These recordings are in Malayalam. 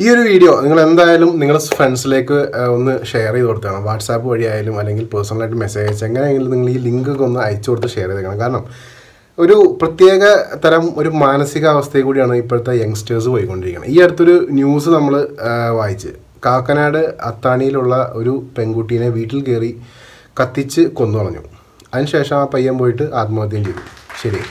ഈ ഒരു വീഡിയോ നിങ്ങൾ എന്തായാലും നിങ്ങളുടെ ഫ്രണ്ട്സിലേക്ക് ഒന്ന് ഷെയർ ചെയ്ത് കൊടുക്കണം വാട്സാപ്പ് വഴി ആയാലും അല്ലെങ്കിൽ പേഴ്സണലായിട്ട് മെസ്സേജ് അയച്ച് എങ്ങനെയെങ്കിലും നിങ്ങൾ ഈ ലിങ്ക് ഒക്കെ ഒന്ന് അയച്ചു കൊടുത്ത് ഷെയർ ചെയ്തേക്കണം കാരണം ഒരു പ്രത്യേക തരം ഒരു മാനസികാവസ്ഥയിൽ കൂടിയാണ് ഇപ്പോഴത്തെ യങ്സ്റ്റേഴ്സ് പോയിക്കൊണ്ടിരിക്കുന്നത് ഈ അടുത്തൊരു ന്യൂസ് നമ്മൾ വായിച്ച് കാക്കനാട് അത്താണിയിലുള്ള ഒരു പെൺകുട്ടീനെ വീട്ടിൽ കയറി കത്തിച്ച് കൊന്നു കളഞ്ഞു അതിനുശേഷം ആ പയ്യൻ പോയിട്ട് ആത്മഹത്യം ചെയ്തു ശരി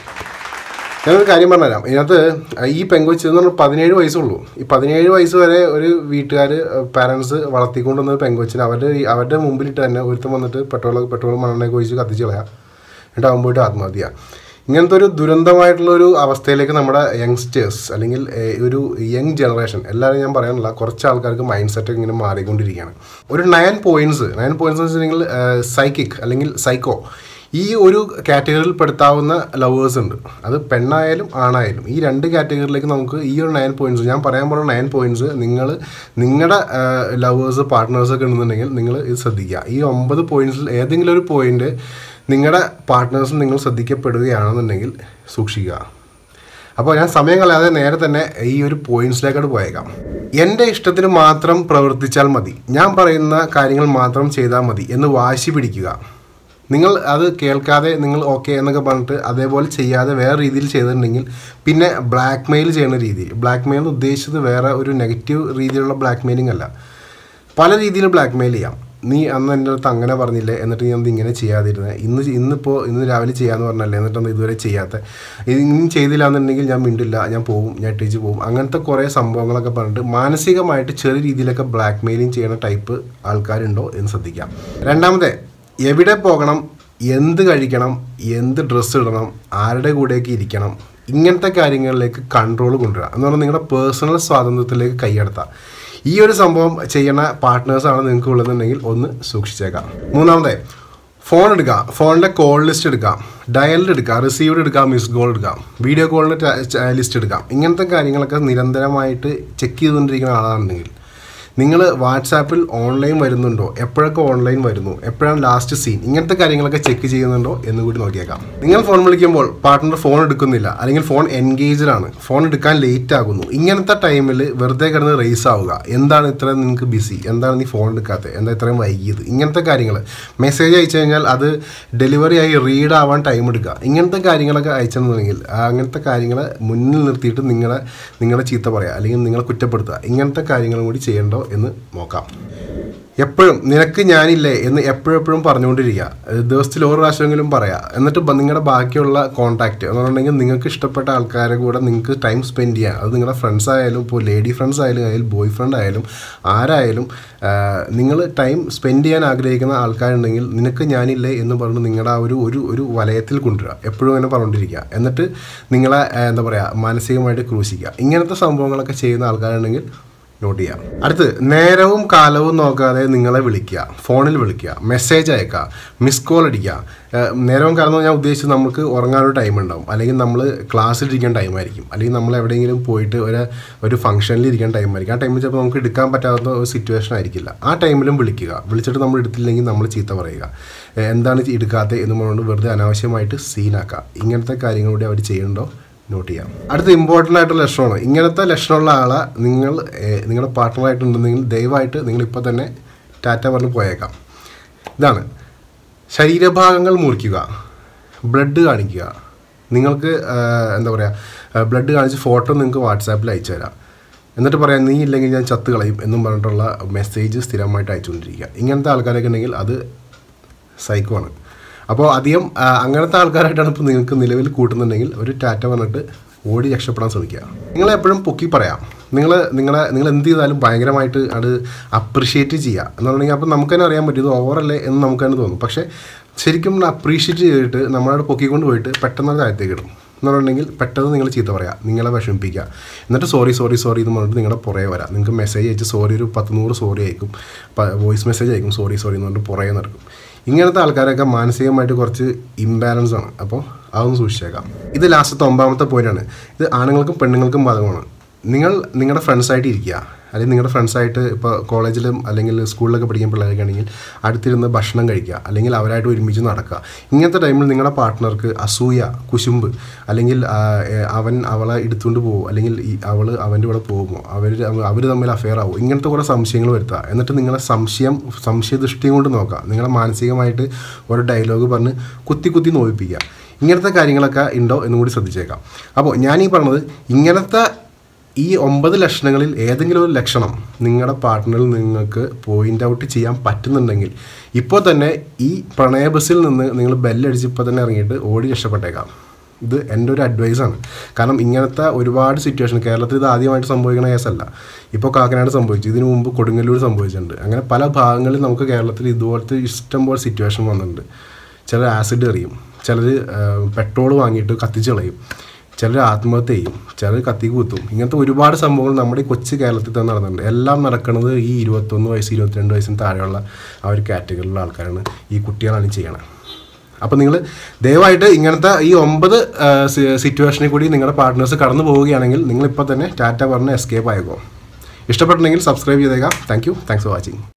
ഞാനൊരു കാര്യം പറഞ്ഞുതരാം ഇതിനകത്ത് ഈ പെങ്കൊച്ച് എന്ന് പറഞ്ഞാൽ പതിനേഴ് വയസ്സുള്ളൂ ഈ പതിനേഴ് വയസ്സ് വരെ ഒരു വീട്ടുകാർ പാരൻസ് വളർത്തിക്കൊണ്ടുവന്ന പെങ്കൊച്ചിന് അവരുടെ അവരുടെ മുമ്പിലിട്ട് തന്നെ ഒരുത്തം വന്നിട്ട് പെട്രോൾ പെട്രോൾ മണ്ണെണ്ണയൊക്കെ ഒഴിച്ച് കത്തിച്ച് കളയാം എന്നിട്ട് അവൻ പോയിട്ട് ആത്മഹത്യ ഇങ്ങനത്തെ ഒരു ദുരന്തമായിട്ടുള്ള ഒരു അവസ്ഥയിലേക്ക് നമ്മുടെ യങ്സ്റ്റേഴ്സ് അല്ലെങ്കിൽ ഏഹ്, ഒരു യങ് ജനറേഷൻ എല്ലാവരും ഞാൻ പറയാനില്ല കുറച്ച് ആൾക്കാർക്ക് മൈൻഡ് സെറ്റ് ഇങ്ങനെ മാറിക്കൊണ്ടിരിക്കുകയാണ് ഒരു നയൻ പോയിന്റ്സ് നയൻ പോയിന്റ്സ് എന്ന് വെച്ചിട്ടുണ്ടെങ്കിൽ സൈക്കിക് അല്ലെങ്കിൽ സൈക്കോ ഈ ഒരു കാറ്റഗറിയിൽ പെടുത്താവുന്ന ലവേഴ്സ് ഉണ്ട് അത് പെണ്ണായാലും ആണായാലും ഈ രണ്ട് കാറ്റഗറിയിലേക്ക് നമുക്ക് ഈ ഒരു നയൻ പോയിന്റ്സ് ഞാൻ പറയാൻ പോകുന്ന നയൻ പോയിന്റ്സ് നിങ്ങൾ നിങ്ങളുടെ ലവേഴ്സ് പാർട്ട്നേഴ്സ് ഒക്കെ ഉണ്ടെന്നുണ്ടെങ്കിൽ നിങ്ങൾ ഇത് ശ്രദ്ധിക്കുക ഈ ഒമ്പത് പോയിന്റ്സിൽ ഏതെങ്കിലും ഒരു പോയിന്റ് നിങ്ങളുടെ പാർട്ട്നേഴ്സ് നിങ്ങൾ ശ്രദ്ധിക്കപ്പെടുകയാണെന്നുണ്ടെങ്കിൽ സൂക്ഷിക്കുക അപ്പോൾ ഞാൻ സമയം കളയാതെ നേരെ തന്നെ ഈ ഒരു പോയിന്റ്സിലേക്കോട്ട് പോയേക്കാം എൻ്റെ ഇഷ്ടത്തിന് മാത്രം പ്രവർത്തിച്ചാൽ മതി ഞാൻ പറയുന്ന കാര്യങ്ങൾ മാത്രം ചെയ്താൽ മതി എന്ന് വാശി പിടിക്കുക നിങ്ങൾ അത് കേൾക്കാതെ നിങ്ങൾ ഓക്കെ എന്നൊക്കെ പറഞ്ഞിട്ട് അതേപോലെ ചെയ്യാതെ വേറെ രീതിയിൽ ചെയ്തിട്ടുണ്ടെങ്കിൽ പിന്നെ ബ്ലാക്ക് മെയിൽ ചെയ്യുന്ന രീതി ബ്ലാക്ക് മെയിൽ എന്ന് ഉദ്ദേശിച്ചത് വേറെ ഒരു നെഗറ്റീവ് രീതിയിലുള്ള ബ്ലാക്ക് മെയിലിംഗ് അല്ല പല രീതിയിൽ ബ്ലാക്ക് മെയിൽ ചെയ്യാം നീ അന്ന് എൻ്റെ അടുത്ത് അങ്ങനെ പറഞ്ഞില്ലേ എന്നിട്ട് ഞാൻ ഇത് ഇങ്ങനെ ചെയ്യാതിരുന്നത് ഇന്ന് ചെ- ഇന്നിപ്പോൾ ഇന്ന് രാവിലെ ചെയ്യാമെന്ന് പറഞ്ഞല്ലേ എന്നിട്ടൊന്നും ഇതുവരെ ചെയ്യാത്ത ഇത് ഇനി ചെയ്തില്ല എന്നുണ്ടെങ്കിൽ ഞാൻ മിണ്ടില്ല ഞാൻ പോകും ഞാൻ ഇട്ടേച്ച് പോകും അങ്ങനത്തെ കുറേ സംഭവങ്ങളൊക്കെ പറഞ്ഞിട്ട് മാനസികമായിട്ട് ചെറിയ രീതിയിലൊക്കെ ബ്ലാക്ക് മെയിലിംഗ് ചെയ്യുന്ന ടൈപ്പ് ആൾക്കാരുണ്ടോ എന്ന് ശ്രദ്ധിക്കാം രണ്ടാമത്തെ എവിടെ പോകണം എന്ത് കഴിക്കണം എന്ത് ഡ്രസ്സ് ഇടണം ആരുടെ കൂടെയൊക്കെ ഇരിക്കണം ഇങ്ങനത്തെ കാര്യങ്ങളിലേക്ക് കൺട്രോൾ കൊണ്ടുവരിക എന്ന് പറഞ്ഞാൽ നിങ്ങളുടെ പേഴ്സണൽ സ്വാതന്ത്ര്യത്തിലേക്ക് കൈയടത്താം ഈ ഒരു സംഭവം ചെയ്യുന്ന പാർട്ട്നേഴ്സാണ് നിങ്ങൾക്ക് ഉള്ളതെന്നുണ്ടെങ്കിൽ ഒന്ന് സൂക്ഷിച്ചേക്കാം മൂന്നാമത്തെ ഫോൺ എടുക്കുക ഫോണിൻ്റെ കോൾ ലിസ്റ്റ് എടുക്കാം ഡയലിൽ എടുക്കാം റിസീവ്ഡ് എടുക്കാം മിസ് കോൾ എടുക്കാം വീഡിയോ കോളിൻ്റെ ലിസ്റ്റ് എടുക്കാം ഇങ്ങനത്തെ കാര്യങ്ങളൊക്കെ നിരന്തരമായിട്ട് ചെക്ക് ചെയ്തുകൊണ്ടിരിക്കുന്ന ആളാണെന്നുണ്ടെങ്കിൽ നിങ്ങൾ വാട്സാപ്പിൽ ഓൺലൈൻ വരുന്നുണ്ടോ എപ്പോഴൊക്കെ ഓൺലൈൻ വരുന്നു എപ്പോഴാണ് ലാസ്റ്റ് സീൻ ഇങ്ങനത്തെ കാര്യങ്ങളൊക്കെ ചെക്ക് ചെയ്യുന്നുണ്ടോ എന്ന് കൂടി നോക്കിയേക്കാം നിങ്ങൾ ഫോൺ വിളിക്കുമ്പോൾ പാർട്ട്ണർ ഫോൺ എടുക്കുന്നില്ല അല്ലെങ്കിൽ ഫോൺ എൻഗേജ്ഡ് ആണ് ഫോൺ എടുക്കാൻ ലേറ്റ് ആകുന്നു ഇങ്ങനത്തെ ടൈമിൽ വെറുതെ കിടന്ന് റേസ് ആവുക എന്താണ് ഇത്ര നിങ്ങൾക്ക് ബിസി എന്താണ് നീ ഫോൺ എടുക്കാത്തത് എന്താ ഇത്രയും വൈകിയത് ഇങ്ങനത്തെ കാര്യങ്ങൾ മെസ്സേജ് അയച്ചു കഴിഞ്ഞാൽ അത് ഡെലിവറി ആയി റീഡ് ആവാൻ ടൈം എടുക്കുക ഇങ്ങനത്തെ കാര്യങ്ങളൊക്കെ അയച്ചെന്നുണ്ടെങ്കിൽ ആ അങ്ങനത്തെ കാര്യങ്ങൾ മുന്നിൽ നിർത്തിയിട്ട് നിങ്ങളെ നിങ്ങളെ ചീത്ത പറയുക അല്ലെങ്കിൽ നിങ്ങളെ കുറ്റപ്പെടുത്തുക ഇങ്ങനത്തെ കാര്യങ്ങളും കൂടി ചെയ്യണ്ടോ എന്ന് നോക്കാം എപ്പോഴും നിനക്ക് ഞാനില്ലേ എന്ന് എപ്പോഴെപ്പോഴും പറഞ്ഞുകൊണ്ടിരിക്കുക ഏഹ് ദിവസത്തിൽ ഒരു പ്രാവശ്യമെങ്കിലും പറയാം എന്നിട്ട് ബ- നിങ്ങളുടെ ബാക്കിയുള്ള കോൺടാക്റ്റ് എന്ന് പറഞ്ഞിട്ടുണ്ടെങ്കിൽ നിങ്ങൾക്ക് ഇഷ്ടപ്പെട്ട ആൾക്കാരെ കൂടെ നിങ്ങൾക്ക് ടൈം സ്പെൻഡ് ചെയ്യാം അത് നിങ്ങളുടെ ഫ്രണ്ട്സ് ആയാലും ഇപ്പോൾ ലേഡി ഫ്രണ്ട്സ് ആയാലും ആയാലും ബോയ് ഫ്രണ്ട് ആയാലും ആരായാലും നിങ്ങൾ ടൈം സ്പെൻഡ് ചെയ്യാൻ ആഗ്രഹിക്കുന്ന ആൾക്കാരുണ്ടെങ്കിൽ നിനക്ക് ഞാനില്ലേ എന്ന് പറഞ്ഞ് നിങ്ങളുടെ ആ ഒരു ഒരു ഒരു വലയത്തിൽ കൊണ്ടുവരിക എപ്പോഴും അങ്ങനെ പറഞ്ഞുകൊണ്ടിരിക്കുക എന്നിട്ട് നിങ്ങളെ ഏഹ് എന്താ പറയുക മാനസികമായിട്ട് ക്രൂശിക്കുക ഇങ്ങനത്തെ സംഭവങ്ങളൊക്കെ ചെയ്യുന്ന ആൾക്കാരുണ്ടെങ്കിൽ നോട്ട് ചെയ്യാം അടുത്ത് നേരവും കാലവും നോക്കാതെ നിങ്ങളെ വിളിക്കുക ഫോണിൽ വിളിക്കുക മെസ്സേജ് അയക്കുക മിസ് കോൾ അടിക്കുക ഏഹ് നേരവും കാലം എന്ന് ഞാൻ ഉദ്ദേശിച്ചത് നമുക്ക് ഉറങ്ങാനൊരു ടൈം ഉണ്ടാവും അല്ലെങ്കിൽ നമ്മൾ ക്ലാസ്സിലിരിക്കാൻ ടൈം ആയിരിക്കും അല്ലെങ്കിൽ നമ്മൾ എവിടെയെങ്കിലും പോയിട്ട് ഒരു ഒരു ഫംഗ്ഷനിൽ ഇരിക്കാൻ ടൈം ആയിരിക്കും ആ ടൈമിൽ ചിലപ്പോൾ നമുക്ക് എടുക്കാൻ പറ്റാത്ത ഒരു സിറ്റുവേഷൻ ആയിരിക്കില്ല ആ ടൈമിലും വിളിക്കുക വിളിച്ചിട്ട് നമ്മൾ എടുത്തില്ലെങ്കിൽ നമ്മൾ ചീത്ത പറയുക ഏഹ് എന്താണ് എടുക്കാത്തത് എന്ന് പറഞ്ഞുകൊണ്ട് വെറുതെ അനാവശ്യമായിട്ട് സീനാക്കുക ഇങ്ങനത്തെ കാര്യങ്ങൾ കൂടി അവർ ചെയ്യുന്നുണ്ടോ നോട്ട് ചെയ്യാം അടുത്ത ഇമ്പോർട്ടൻ്റ് ആയിട്ടുള്ള ലക്ഷണമാണ് ഇങ്ങനത്തെ ലക്ഷണമുള്ള ആളെ നിങ്ങൾ ഏഹ്, നിങ്ങളുടെ പാർട്ട്ണറായിട്ടുണ്ടെങ്കിൽ ദയവായിട്ട് നിങ്ങൾ ഇപ്പോൾ തന്നെ ടാറ്റ പറഞ്ഞ് പോയേക്കാം ഇതാണ് ശരീരഭാഗങ്ങൾ മുറിക്കുക ബ്ലഡ് കാണിക്കുക നിങ്ങൾക്ക് ആഹ്, എന്താ പറയുക ബ്ലഡ് കാണിച്ച് ഫോട്ടോ നിങ്ങൾക്ക് വാട്സാപ്പിൽ അയച്ചു തരാം എന്നിട്ട് പറയാം നീ ഇല്ലെങ്കിൽ ഞാൻ ചത്ത് കളയും എന്നും പറഞ്ഞിട്ടുള്ള മെസ്സേജ് സ്ഥിരമായിട്ട് അയച്ചുകൊണ്ടിരിക്കുക ഇങ്ങനത്തെ ആൾക്കാരൊക്കെ ഉണ്ടെങ്കിൽ അത് സൈക്കോ ആണ് അപ്പോൾ അധികം ആ, അങ്ങനത്തെ ആൾക്കാരായിട്ടാണ് ഇപ്പോൾ നിങ്ങൾക്ക് നിലവിൽ കൂട്ടുന്നുണ്ടെങ്കിൽ ഒരു ടാറ്റ പറഞ്ഞിട്ട് ഓടി രക്ഷപ്പെടാൻ ശ്രമിക്കുക നിങ്ങളെ എപ്പോഴും പൊക്കി പറയാം നിങ്ങൾ നിങ്ങളെ നിങ്ങൾ എന്ത് ചെയ്താലും ഭയങ്കരമായിട്ട് അത് അപ്രിഷ്യേറ്റ് ചെയ്യുക എന്നുണ്ടെങ്കിൽ അപ്പോൾ നമുക്ക് തന്നെ അറിയാൻ പറ്റും ഇത് ഓവറല്ലേ എന്ന് നമുക്ക് തന്നെ തോന്നും പക്ഷേ ശരിക്കും അപ്രീഷിയേറ്റ് ചെയ്തിട്ട് നമ്മളവിടെ പൊക്കിക്കൊണ്ട് പോയിട്ട് പെട്ടെന്ന് അത് താഴത്തേക്ക് ഇടും എന്നുണ്ടെങ്കിൽ പെട്ടെന്ന് നിങ്ങൾ ചീത്ത പറയാം നിങ്ങളെ വിഷമിപ്പിക്കുക എന്നിട്ട് സോറി സോറി സോറി എന്ന് പറഞ്ഞിട്ട് നിങ്ങളുടെ പുറകെ വരാം നിങ്ങൾക്ക് മെസ്സേജ് അയച്ച് സോറി ഒരു പത്ത് നൂറ് സോറി അയക്കും വോയിസ് മെസ്സേജ് അയക്കും സോറി സോറി എന്ന് പറഞ്ഞിട്ട് പുറകെ നടക്കും ഇങ്ങനത്തെ ആൾക്കാരൊക്കെ മാനസികമായിട്ട് കുറച്ച് ഇംബാലൻസ് ആണ് അപ്പോൾ അതൊന്ന് സൂക്ഷിച്ചേക്കാം ഇത് ലാസ്റ്റത്തെ ഒമ്പതാമത്തെ പോയിന്റാണ് ഇത് ആണുങ്ങൾക്കും പെണ്ണുങ്ങൾക്കും ബാധകമാണ് നിങ്ങൾ നിങ്ങളുടെ ഫ്രണ്ട്സായിട്ട് ഇരിക്കുക അല്ലെങ്കിൽ നിങ്ങളുടെ ഫ്രണ്ട്സായിട്ട് ഇപ്പോൾ കോളേജിലും അല്ലെങ്കിൽ സ്കൂളിലൊക്കെ പഠിക്കുന്ന പിള്ളേരൊക്കെ ആണെങ്കിൽ അടുത്തിരുന്ന് ഭക്ഷണം കഴിക്കുക അല്ലെങ്കിൽ അവരായിട്ട് ഒരുമിച്ച് നടക്കുക ഇങ്ങനത്തെ ടൈമിൽ നിങ്ങളുടെ പാർട്ട്ണർക്ക് അസൂയ കുശുമ്പ് അല്ലെങ്കിൽ ആ, ഏ, അവൻ അവളെ എടുത്തുകൊണ്ട് പോകും അല്ലെങ്കിൽ ഈ അവൾ അവൻ്റെ കൂടെ പോകുമോ അവർ അവർ തമ്മിൽ അഫെയർ ആവും ഇങ്ങനത്തെ കുറേ സംശയങ്ങൾ വരുത്തുക എന്നിട്ട് നിങ്ങളെ സംശയം സംശയദൃഷ്ടിയും കൊണ്ട് നോക്കുക നിങ്ങളെ മാനസികമായിട്ട് ഒരു ഡയലോഗ് പറഞ്ഞ് കുത്തി കുത്തി നോയിപ്പിക്കുക ഇങ്ങനത്തെ കാര്യങ്ങളൊക്കെ ഉണ്ടോ എന്നും കൂടി ശ്രദ്ധിച്ചേക്കാം അപ്പോൾ ഞാൻ ഈ പറഞ്ഞത് ഇങ്ങനത്തെ ഈ ഒമ്പത് ലക്ഷണങ്ങളിൽ ഏതെങ്കിലും ഒരു ലക്ഷണം നിങ്ങളുടെ പാർട്ട്ണറിൽ നിങ്ങൾക്ക് പോയിന്റ് ഔട്ട് ചെയ്യാൻ പറ്റുന്നുണ്ടെങ്കിൽ ഇപ്പോൾ തന്നെ ഈ പ്രണയ ബസ്സിൽ നിന്ന് നിങ്ങൾ ബെല്ലടിച്ച് ഇപ്പോൾ തന്നെ ഇറങ്ങിയിട്ട് ഓടി രക്ഷപ്പെട്ടേക്കാം ഇത് എൻ്റെ ഒരു അഡ്വൈസാണ് കാരണം ഇങ്ങനത്തെ ഒരുപാട് സിറ്റുവേഷൻ കേരളത്തിൽ ഇത് ആദ്യമായിട്ട് സംഭവിക്കുന്ന കേസല്ല ഇപ്പോൾ കാക്കനാട് സംഭവിച്ചു ഇതിനു മുമ്പ് കൊടുങ്ങല്ലൂർ സംഭവിച്ചിട്ടുണ്ട് അങ്ങനെ പല ഭാഗങ്ങളിൽ നമുക്ക് കേരളത്തിൽ ഇതുപോലത്തെ ഇഷ്ടം പോലെ സിറ്റുവേഷൻ വന്നിട്ടുണ്ട് ചിലർ ആസിഡ് എറിയും ചിലർ പെട്രോൾ വാങ്ങിയിട്ട് കത്തിച്ച് കളയും ചിലർ ആത്മഹത്യ ചെയ്യും ചിലർ കത്തിക്ക് കുത്തും ഇങ്ങനത്തെ ഒരുപാട് സംഭവങ്ങൾ നമ്മുടെ ഈ കൊച്ചു കേരളത്തിൽ തന്നെ നടന്നിട്ടുണ്ട് എല്ലാം നടക്കുന്നത് ഈ ഇരുപത്തൊന്ന് വയസ്സ് ഇരുപത്തിരണ്ട് വയസ്സിന് താഴെയുള്ള ആ ഒരു കാറ്റഗറിയിലുള്ള ആൾക്കാരാണ് ഈ കുട്ടികളാണ് ഈ ചെയ്യണത് അപ്പോൾ നിങ്ങൾ ദയവായിട്ട് ഇങ്ങനത്തെ ഈ ഒമ്പത് സിറ്റുവേഷനിൽ കൂടി നിങ്ങളുടെ പാർട്ട്നേഴ്സ് കടന്നു പോവുകയാണെങ്കിൽ നിങ്ങൾ ഇപ്പോൾ തന്നെ ടാറ്റ പറഞ്ഞ് എസ്കേപ്പ് ആയേക്കോ ഇഷ്ടപ്പെട്ടിട്ടുണ്ടെങ്കിൽ സബ്സ്ക്രൈബ് ചെയ്തേക്കാം thank you thanks for watching